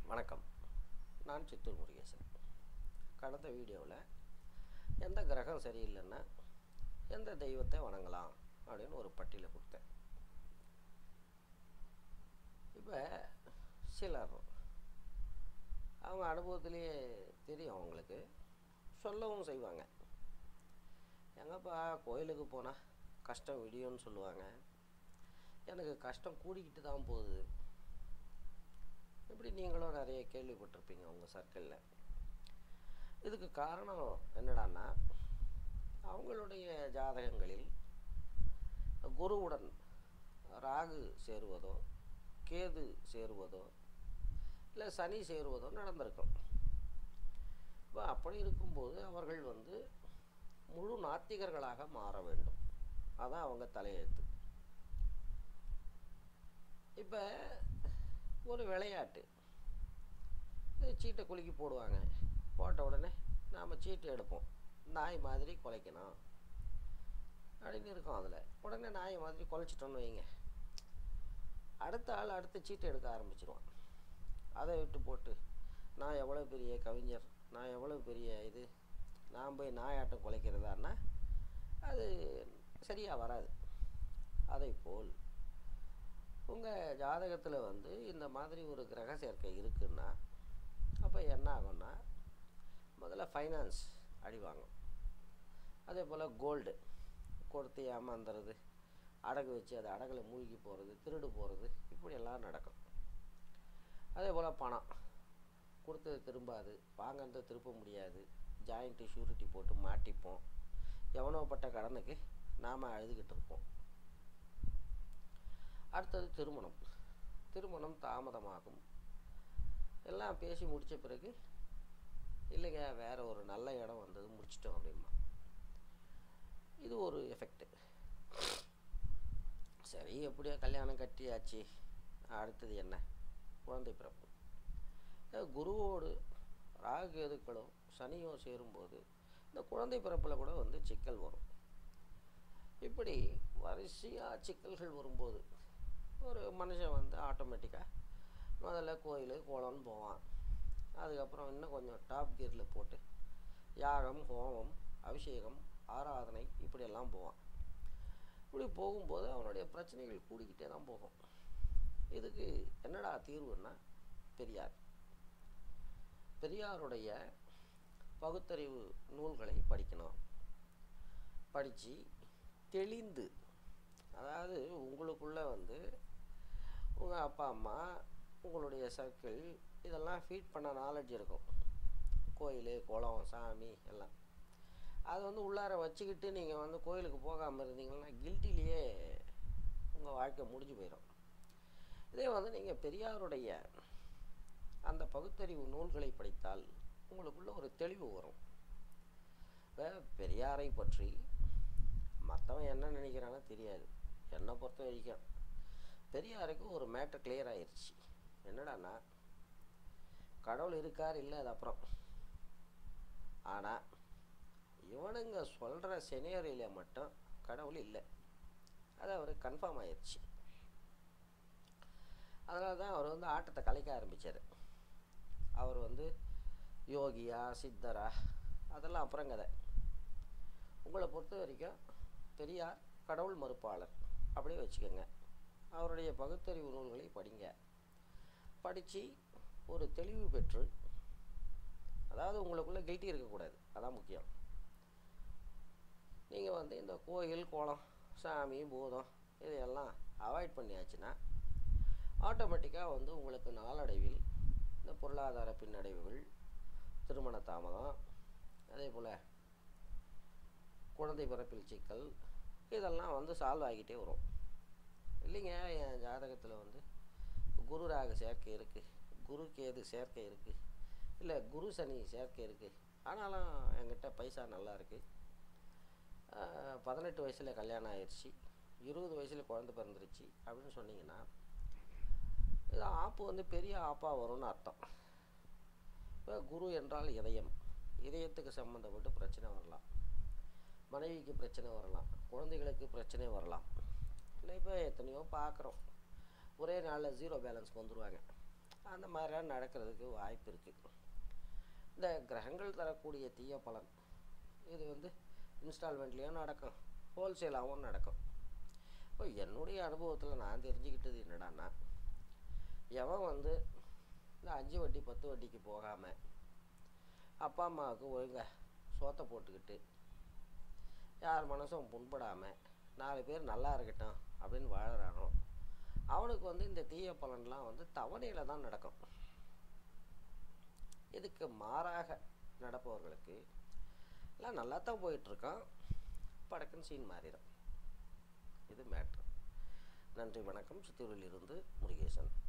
வணக்கம் நான் சித்தூர் முருகேசன் கடந்த வீடியோவில் எந்த கிரகம் சரியில்லைன்னா எந்த தெய்வத்தை வணங்கலாம் அப்படின்னு ஒரு பட்டியலை கொடுத்தேன் இப்போ சிலர் அவங்க அனுபவத்திலேயே தெரியும் அவங்களுக்கு சொல்லவும் செய்வாங்க எங்கப்பா கோயிலுக்கு போனால் கஷ்டம் விடியும்னு சொல்லுவாங்க எனக்கு கஷ்டம் கூடிக்கிட்டு தான் போகுது இப்படி நீங்களும் நிறைய கேள்விப்பட்டிருப்பீங்க உங்கள் சர்க்கிளில் இதுக்கு காரணம் என்னடான்னா அவங்களுடைய ஜாதகங்களில் குருவுடன் ராகு சேருவதோ கேது சேருவதோ இல்லை சனி சேருவதோ நடந்திருக்கும் இப்போ அப்படி இருக்கும்போது அவர்கள் வந்து முழு நாத்திகர்களாக மாற வேண்டும் அதான் அவங்க தலையெழுத்து இப்போ ஒரு விளையாட்டு இது சீட்டை குலுக்கி போடுவாங்க போட்ட உடனே நாம் சீட்டு எடுப்போம் நாய் மாதிரி குலைக்கணும் அப்படின்னு இருக்கும் அதில் உடனே நாய் மாதிரி குலைச்சிட்டோன்னு வைங்க அடுத்த ஆள் அடுத்த சீட்டு எடுக்க ஆரம்பிச்சிருவான் அதை விட்டு போட்டு நான் எவ்வளோ பெரிய கவிஞர் நான் எவ்வளோ பெரிய இது நான் போய் நாயாட்டம் குலைக்கிறதான்னா அது சரியாக வராது அதை போல் உங்கள் ஜாதகத்தில் வந்து இந்த மாதிரி ஒரு கிரக சேர்க்கை இருக்குன்னா அப்போ என்ன ஆகும்னா முதல்ல ஃபைனான்ஸ் அடி வாங்கும் அதே போல் கோல்டு கொடுத்து ஏமாந்துறது அடகு வச்சு அது அடகுல மூழ்கி போகிறது திருடு போகிறது இப்படியெல்லாம் நடக்கும் அதே போல் பணம் கொடுத்தது திரும்பாது வாங்கினதை திருப்ப முடியாது ஜாயிண்ட்டு ஷூரிட்டி போட்டு மாட்டிப்போம் எவனோப்பட்ட கடனுக்கு நாம் அழுதுகிட்டு இருப்போம் அடுத்தது திருமணம் திருமணம் தாமதமாகும் எல்லாம் பேசி முடித்த பிறகு இல்லைங்க வேறு ஒரு நல்ல இடம் வந்தது முடிச்சிட்டோம் அப்படிமா இது ஒரு எஃபெக்ட்டு சரி எப்படியோ கல்யாணம் கட்டியாச்சு அடுத்தது என்ன குழந்தை பிறப்பு குருவோடு ராகு எதுக்களோ சனியோ சேரும்போது இந்த குழந்தை பிறப்பில் கூட வந்து சிக்கல் வரும் இப்படி வரிசையாக சிக்கல்கள் வரும்போது ஒரு மனுஷன் வந்து ஆட்டோமேட்டிக்காக முதல்ல கோயில் கோலம்னு போவான் அதுக்கப்புறம் இன்னும் கொஞ்சம் டாப் கியரில் போட்டு யாகம் ஹோமம் அபிஷேகம் ஆராதனை இப்படியெல்லாம் போவான் இப்படி போகும்போது அவனுடைய பிரச்சனைகள் கூடிக்கிட்டே தான் போகும் இதுக்கு என்னடா தீர்வுன்னா பெரியார் பெரியாருடைய பகுத்தறிவு நூல்களை படிக்கணும் படித்து தெளிந்து அதாவது உங்களுக்குள்ளே வந்து உங்கள் அப்பா அம்மா உங்களுடைய சர்க்கிள் இதெல்லாம் ஃபீட் பண்ண நாலேஜ் இருக்கும் கோயில் குளம் சாமி எல்லாம் அது வந்து உள்ளார வச்சுக்கிட்டு நீங்கள் வந்து கோயிலுக்கு போகாமல் இருந்தீங்கன்னா கில்ட்டிலேயே உங்கள் வாழ்க்கை முடிஞ்சு போயிடும் இதே வந்து நீங்கள் பெரியாருடைய அந்த பகுத்தறிவு நூல்களை படித்தால் உங்களுக்குள்ள ஒரு தெளிவு வரும் பெரியாரை பற்றி மற்றவன் என்ன நினைக்கிறானோ தெரியாது என்னை பொறுத்த வரைக்கும் பெரியாருக்கு ஒரு மேட்டர் கிளியர் ஆயிடுச்சு என்னடான்னா கடவுள் இருக்கார் இல்லை அது அப்புறம் ஆனால் இவனுங்க சொல்கிற செனேரியில் மட்டும் கடவுள் இல்லை அது அவர் கன்ஃபார்ம் ஆயிடுச்சு அதனால தான் அவர் வந்து ஆட்டத்தை கலைக்க ஆரம்பித்தார் அவர் வந்து யோகியா சித்தரா அதெல்லாம் அப்புறம் கதை உங்களை பொறுத்த வரைக்கும் பெரியார் கடவுள் மறுப்பாளர் அப்படியே வச்சுக்கோங்க அவருடைய பகுத்தறிவு நூல்களை படிங்க படித்து ஒரு தெளிவு பெற்று அதாவது உங்களுக்குள்ளே கில்ட்டி இருக்கக்கூடாது அதான் முக்கியம் நீங்கள் வந்து இந்த கோயில் குளம் சாமி பூதம் இதையெல்லாம் அவாய்ட் பண்ணியாச்சுன்னா ஆட்டோமேட்டிக்காக வந்து உங்களுக்கு நாளடைவில் இந்த பொருளாதார பின்னடைவுகள் திருமண தாமதம் அதே போல் குழந்தை பிறப்பில் சிக்கல் இதெல்லாம் வந்து சால்வ் ஆகிட்டே வரும் இல்லைங்க என் ஜாதகத்தில் வந்து குரு ராக சேர்க்கை இருக்குது குரு கேது சேர்க்கை இருக்குது இல்லை குரு சனி சேர்க்கை இருக்குது ஆனாலும் என்கிட்ட பைசா நல்லா இருக்குது பதினெட்டு வயசில் கல்யாணம் ஆயிடுச்சு இருபது வயசில் குழந்தை பிறந்துருச்சு அப்படின்னு சொன்னீங்கன்னா இது ஆப்பு வந்து பெரிய ஆப்பாக வரும்னு அர்த்தம் இப்போ குரு என்றால் இதயம் இதயத்துக்கு சம்மந்தப்பட்டு பிரச்சனை வரலாம் மனைவிக்கு பிரச்சனை வரலாம் குழந்தைகளுக்கு பிரச்சனை வரலாம் இல்லை இப்போ எத்தனையோ பார்க்குறோம் ஒரே நாளில் ஜீரோ பேலன்ஸ்க்கு வந்துடுவாங்க அந்த மாதிரிலாம் நடக்கிறதுக்கு வாய்ப்பு இருக்குது இந்த கிரகங்கள் தரக்கூடிய தீய பலன் இது வந்து இன்ஸ்டால்மெண்ட்லேயும் நடக்கும் ஹோல்சேலாகவும் நடக்கும் இப்போ என்னுடைய அனுபவத்தில் நான் தெரிஞ்சுக்கிட்டது என்னடான்னா எவன் வந்து இந்த அஞ்சு வட்டி பத்து வட்டிக்கு போகாமல் அப்பா அம்மாவுக்கு ஒழுங்கா சோத்தை போட்டுக்கிட்டு யார் மனசும் புண்படாமல் நாலு பேர் நல்லா இருக்கட்டும் அப்படின்னு வாழறானோ அவனுக்கு வந்து இந்த தீய பலன்லாம் வந்து தவணையில் தான் நடக்கும் இதுக்கு மாறாக நடப்பவர்களுக்கு எல்லாம் நல்லா தான் போயிட்டுருக்கான் படக்குன்னு சீன் மாறிடும் இது மேட்ரு நன்றி வணக்கம் சித்தூரில் இருந்து முருகேசன்